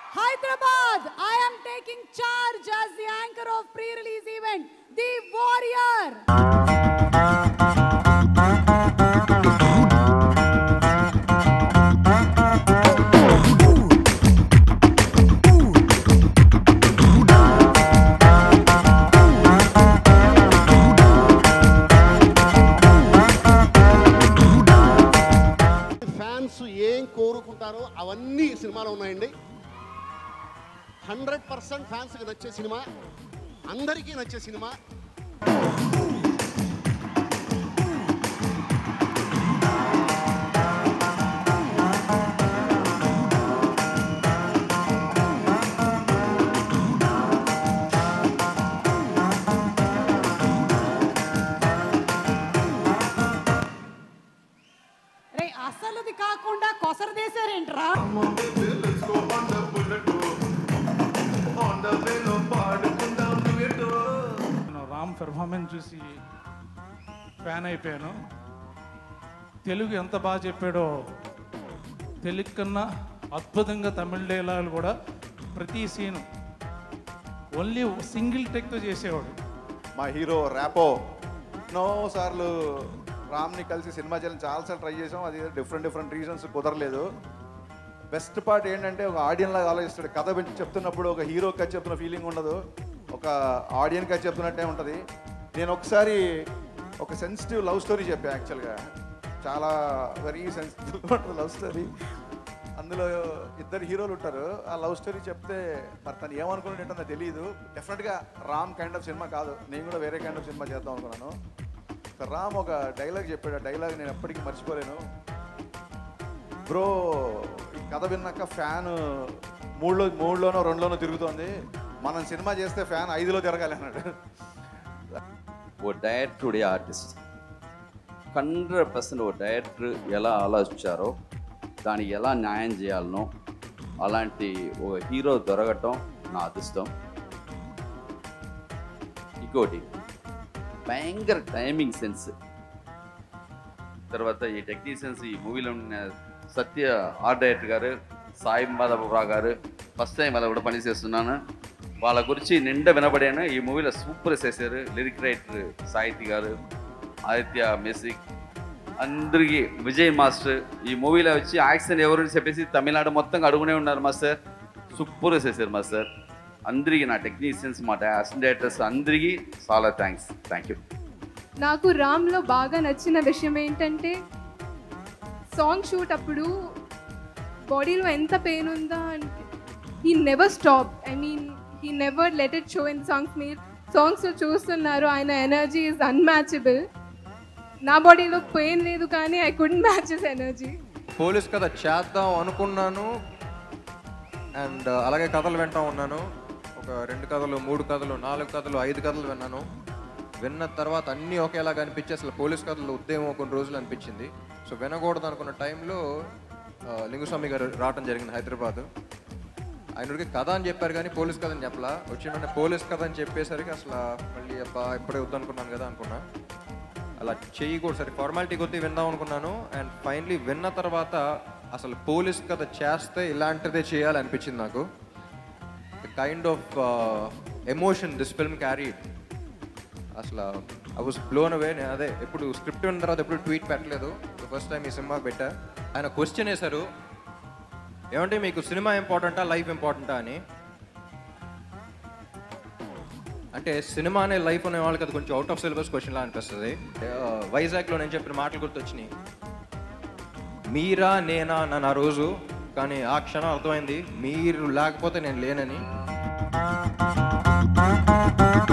Hyderabad, I am taking charge as the anchor of pre-release event, The Warrior. Fans ఏం కోరుకుంటారో అవన్నీ ఈ సినిమాలో ఉన్నాయండి హండ్రెడ్ పర్సెంట్ ఫ్యాన్స్కి నచ్చే సినిమా అందరికీ నచ్చే సినిమా రే అసలుది కాకుండా కొసరు తీసారేంట్రా నేను రామ్ పెర్ఫార్మెన్స్ చూసి ఫ్యాన్ అయిపోయాను తెలుగు ఎంత బాగా చెప్పాడో తెలుగు కన్నా అద్భుతంగా తమిళ డైలాగులు కూడా ప్రతి సీను ఓన్లీ సింగిల్ టెక్తో చేసేవాడు మా హీరో ర్యాపో ఎన్నో సార్లు రామ్ని కలిసి సినిమా చేయాలని చాలాసార్లు ట్రై చేసాం అది డిఫరెంట్ డిఫరెంట్ రీజన్స్ కుదరలేదు బెస్ట్ పార్ట్ ఏంటంటే ఒక ఆడియన్ లాగా ఆలోచిస్తాడు కథ పెట్టి చెప్తున్నప్పుడు ఒక హీరో కథ చెప్తున్న ఫీలింగ్ ఉండదు ఒక ఆడియన్ కథ చెప్తున్నట్టే ఉంటుంది నేను ఒకసారి ఒక సెన్సిటివ్ లవ్ స్టోరీ చెప్పాను యాక్చువల్గా చాలా వెరీ సెన్సిటివ్ లవ్ స్టోరీ అందులో ఇద్దరు హీరోలు ఉంటారు ఆ లవ్ స్టోరీ చెప్తే మరి తను ఏమనుకున్నాడు ఏంటో నాకు తెలియదు డెఫినెట్గా రామ్ కైండ్ ఆఫ్ సినిమా కాదు నేను కూడా వేరే కైండ్ ఆఫ్ సినిమా చేద్దాం అనుకున్నాను సో రామ్ ఒక డైలాగ్ చెప్పాడు ఆ డైలాగ్ నేను ఎప్పటికీ మర్చిపోలేను బ్రో ఈ కథ విన్నాక ఫ్యాన్ మూడులో మూడులోనో రెండులోనో తిరుగుతోంది మనం సినిమా చేస్తే ఫ్యాన్ ఐదులో తిరగాలి అన్నాడు ఓ డైరెక్టరుడే ఆర్టిస్ట్ హండ్రెడ్ పర్సెంట్ ఓ డైరెక్టర్ ఎలా ఆలోచించారో దానికి ఎలా న్యాయం చేయాలనో అలాంటి ఓ హీరో దొరకటం నా అదృష్టం ఇంకోటి భయంకర టైమింగ్ సెన్స్ తర్వాత ఈ టెక్నీషియన్స్ ఈ మూవీలో ఉన్న సత్య ఆర్ట్ డైరెక్టర్ గారు సాయి మాధవరావు గారు ఫస్ట్ టైం వాళ్ళ కూడా పనిచేస్తున్నాను వాళ్ళ గురించి నిండా వినబడాను ఈ మూవీలో సూపర్ చేశారు లిరిక్ రైటర్ సాహితి గారు ఆదిత్య మ్యూజిక్ అందరికీ విజయ్ మాస్టర్ ఈ మూవీలో వచ్చి యాక్షన్ ఎవరు చెప్పేసి తమిళనాడు మొత్తం అడుగునే ఉన్నారు మాస్టర్ సూపర్ చేశారు మాస్టర్ అందరికీ నా టెక్నీషియన్స్ మా అసిస్టెంట్ డైరెక్టర్స్ అందరికీ చాలా థ్యాంక్స్ థ్యాంక్ యూ నాకు రామ్లో బాగా నచ్చిన విషయం ఏంటంటే సాంగ్ షూట్ అప్పుడు బాడీలో ఎంత పెయిన్ ఉందా అంటే he never stop I mean he never let it show in songs మీరు సాంగ్స్లో చూస్తున్నారు ఆయన ఎనర్జీ ఇస్ అన్మ్యాచబుల్ నా బాడీలో పెయిన్ లేదు కానీ I could match his energy police కథ చేద్దాం అనుకున్నాను అండ్ అలాగే కథలు వింటా ఉన్నాను ఒక రెండు కథలు మూడు కథలు నాలుగు కథలు ఐదు కథలు విన్నాను విన్న తర్వాత అన్నీ ఒకేలాగా అనిపించి అసలు పోలీస్ కథలు ఉద్యమం కొన్ని రోజులు అనిపించింది సో వినకూడదు అనుకున్న టైంలో ఆ, లింగుస్వామి గారు రావటం జరిగింది హైదరాబాద్ ఆయనకి కథ అని చెప్పారు కానీ పోలీస్ కథ అని చెప్పలా వచ్చిన పోలీస్ కథ అని చెప్పేసరికి అసలు మళ్ళీ అబ్బా ఇప్పుడే వద్దనుకున్నాను కదా అనుకున్నా అలా చేయకూడదు సరే ఫార్మాలిటీ కొద్దీ విందాం అనుకున్నాను అండ్ ఫైనలీ విన్న తర్వాత అసలు పోలీస్ కథ చేస్తే ఇలాంటిదే చేయాలి అనిపించింది నాకు kind of emotion this film carry అసలు ఐ వాస్ బ్లోన్ అవే నేను అదే ఎప్పుడు స్క్రిప్ట్ విన్న తర్వాత ఎప్పుడు ట్వీట్ పెట్టలేదు ఫస్ట్ టైం ఈ సినిమాకి పెట్టా ఆయన క్వశ్చన్ వేశారు ఏమంటే మీకు సినిమా ఇంపార్టెంటా లైఫ్ ఇంపార్టెంటా అని అంటే సినిమా అనే లైఫ్ అనే వాళ్ళకి అది కొంచెం అవుట్ ఆఫ్ సిలబస్ క్వశ్చన్ లా అనిపిస్తుంది ఆ, వైజాగ్లో నేను చెప్పిన మాటలు గుర్తొచ్చినాయి మీరా నేనా అన్న నా రోజు కానీ ఆ క్షణం అర్థమైంది మీరు లేకపోతే నేను లేనని